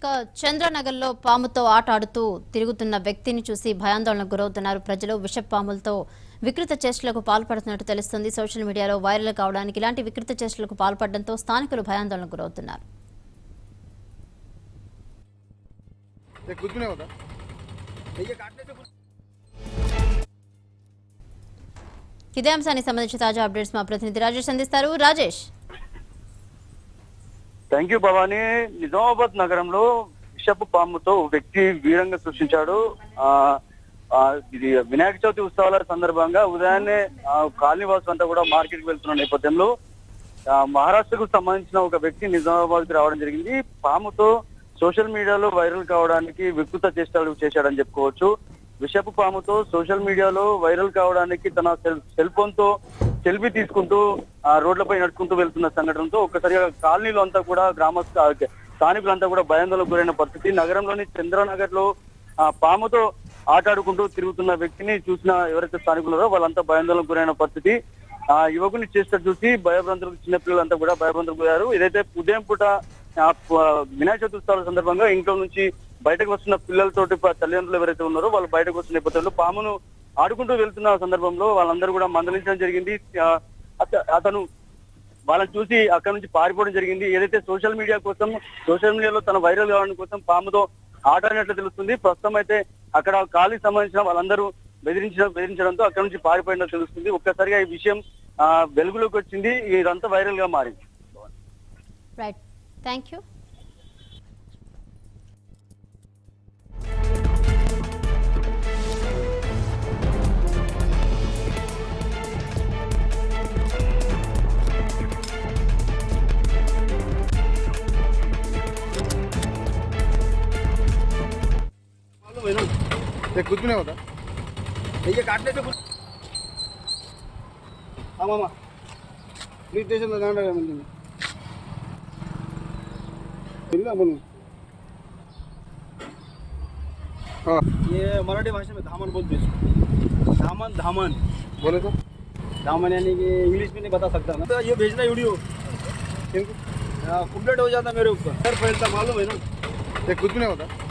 ఇక చంద్రనగర్లో పాముతో ఆట ఆడుతూ తిరుగుతున్న వ్యక్తిని చూసి భయాందోళనకు గురవుతున్నారు ప్రజలు విషపాములతో వికృత చేష్టలకు పాల్పడుతున్నట్టు తెలుస్తుంది సోషల్ మీడియాలో వైరల్ కావడానికి ఇలాంటి వికృత చేష్టలకు పాల్పడడంతో స్థానికులు భయాందోళనకు గురవుతున్నారు ये कुछ भी नहीं होता ये काटने से कुछ ఇదే అంశానికి సంబంధించి తాజా అప్డేట్స్ మా ప్రతినిధి రాజేష్ అందిస్తారు రాజేష్ థ్యాంక్ యూ భవానీ నిజామాబాద్ నగరంలో విషపు పాముతో ఓ వ్యక్తి వీరంగా సృష్టించాడు ఆ ఆ, ఇది వినాయక చవితి ఉత్సవాల సందర్భంగా ఉదయాన్నే ఆ, కాలనీవాసులు అంతా కూడా మార్కెట్ కి వెళ్తున్న నేపథ్యంలో ఆ, మహారాష్ట్రకు సంబంధించిన ఒక వ్యక్తి నిజామాబాద్ కి రావడం జరిగింది పాముతో సోషల్ మీడియాలో వైరల్ కావడానికి వికృత చేష్టాలు చేశాడని చెప్పుకోవచ్చు విషపు పాముతో సోషల్ మీడియాలో వైరల్ కావడానికి తన సెల్ సెల్ ఫోన్ తో సెల్ఫీ తీసుకుంటూ ఆ రోడ్లపై నడుచుకుంటూ వెళ్తున్న సంఘటనతో ఒక్కసారిగా కాలనీలో అంతా కూడా గ్రామస్థ స్థానికులంతా కూడా భయాందోళనకు గురైన పరిస్థితి నగరంలోని చంద్రనగర్ లో ఆ పాముతో ఆటాడుకుంటూ తిరుగుతున్న వ్యక్తిని చూసిన ఎవరైతే స్థానికులు ఉన్నారో వాళ్ళంతా భయాందోళనకు గురైన పరిస్థితి ఆ యువకుని చేస్తే చూసి భయభ్రాంతులకు చిన్నపిల్లలంతా కూడా భయభ్రాంతులకు గురయ్యారు ఏదైతే ఉదయం పూట ఆ ప- వినాయక చవితి ఉత్సవాల సందర్భంగా ఇంట్లో నుంచి బయటకు వస్తున్న పిల్లలతోటి ప- తల్లిదండ్రులు ఎవరైతే ఉన్నారో వాళ్ళు బయటకు వస్తున్న నేపథ్యంలో పామును ఆడుకుంటూ వెళ్తున్న సందర్భంలో వాళ్ళందరూ కూడా మందలించడం జరిగింది ఆ, అత- అతను వాళ్ళని చూసి అక్కడ నుంచి పారిపోవడం జరిగింది ఏదైతే సోషల్ మీడియా కోసం సోషల్ మీడియాలో తన వైరల్ కావడం కోసం పాముతో ఆటాడినట్లు తెలుస్తుంది ప్రస్తుతం అయితే అక్కడ కాలికి సంబంధించిన వాళ్ళందరూ బెదిరించడం బెదిరించడంతో అక్కడ నుంచి పారిపోయినట్టు తెలుస్తుంది ఒక్కసారిగా ఈ విషయం ఆ, వెలుగులోకి వచ్చింది ఇదంతా వైరల్ గా మారింది రైట్ థ్యాంక్ యూ मालूम है ना ये कुछ भी नहीं होता ये काटने से कुछ हाँ मामा प्लीज स्टेशन में जाना है मंदिर में मिलना बोलूँ हाँ ये मराठी भाषा में धामन बोलते हैं इसको। धामन धामन बोले तो धामन यानी कि इंग्लिश में नहीं बता सकता ना तो ये भेजना वीडियो इनको कंप्लीट हो जाता मेरे ऊपर सर फैलता मालूम है ना ये कुछ भी नहीं होता